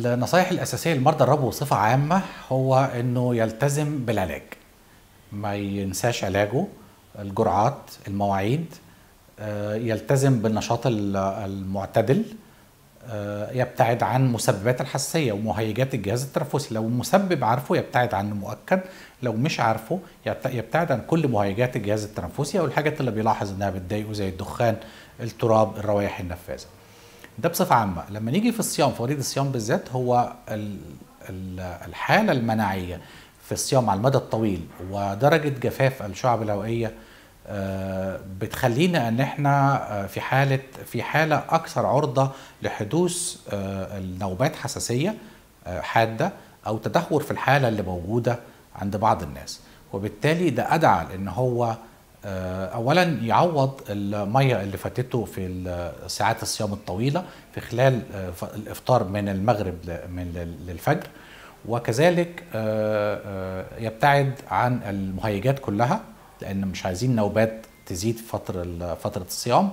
النصائح الأساسية لمرضى الربو بصفة عامة هو إنه يلتزم بالعلاج ما ينساش علاجه الجرعات المواعيد آه، يلتزم بالنشاط ال- المعتدل آه، يبتعد عن مسببات الحساسية ومهيجات الجهاز التنفسي لو المسبب عارفه يبتعد عنه مؤكد لو مش عارفه يبت- يبتعد عن كل مهيجات الجهاز التنفسي أو الحاجات اللي بيلاحظ إنها بتضايقه زي الدخان التراب الروائح النفاذة ده بصفة عامة لما نيجي في الصيام في مريض الصيام بالذات هو ال- ال- الحالة المناعية في الصيام على المدى الطويل ودرجة جفاف الشعب الهوائية آه، بتخلينا ان احنا آه، في حالة في حالة اكثر عرضة لحدوث آه، النوبات حساسية آه، حادة او تدهور في الحالة اللي موجودة عند بعض الناس وبالتالي ده ادعى لان هو آه، اولا يعوض الميه اللي فاتته في ال- ساعات الصيام الطويله في خلال آه، ف- الافطار من المغرب ل- من لل- للفجر وكذلك آه، آه، يبتعد عن المهيجات كلها لان مش عايزين نوبات تزيد في فتره ال- فتره الصيام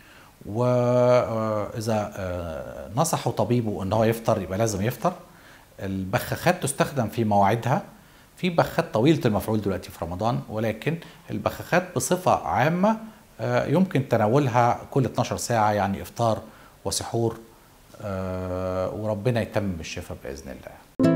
واذا نصحوا طبيبه ان هو يفطر يبقى لازم يفطر البخاخات تستخدم في مواعيدها في بخات طويله المفعول دلوقتي في رمضان ولكن البخاخات بصفه عامه آه، يمكن تناولها كل 12 ساعه يعني افطار وسحور آه، وربنا يتمم الشفاء باذن الله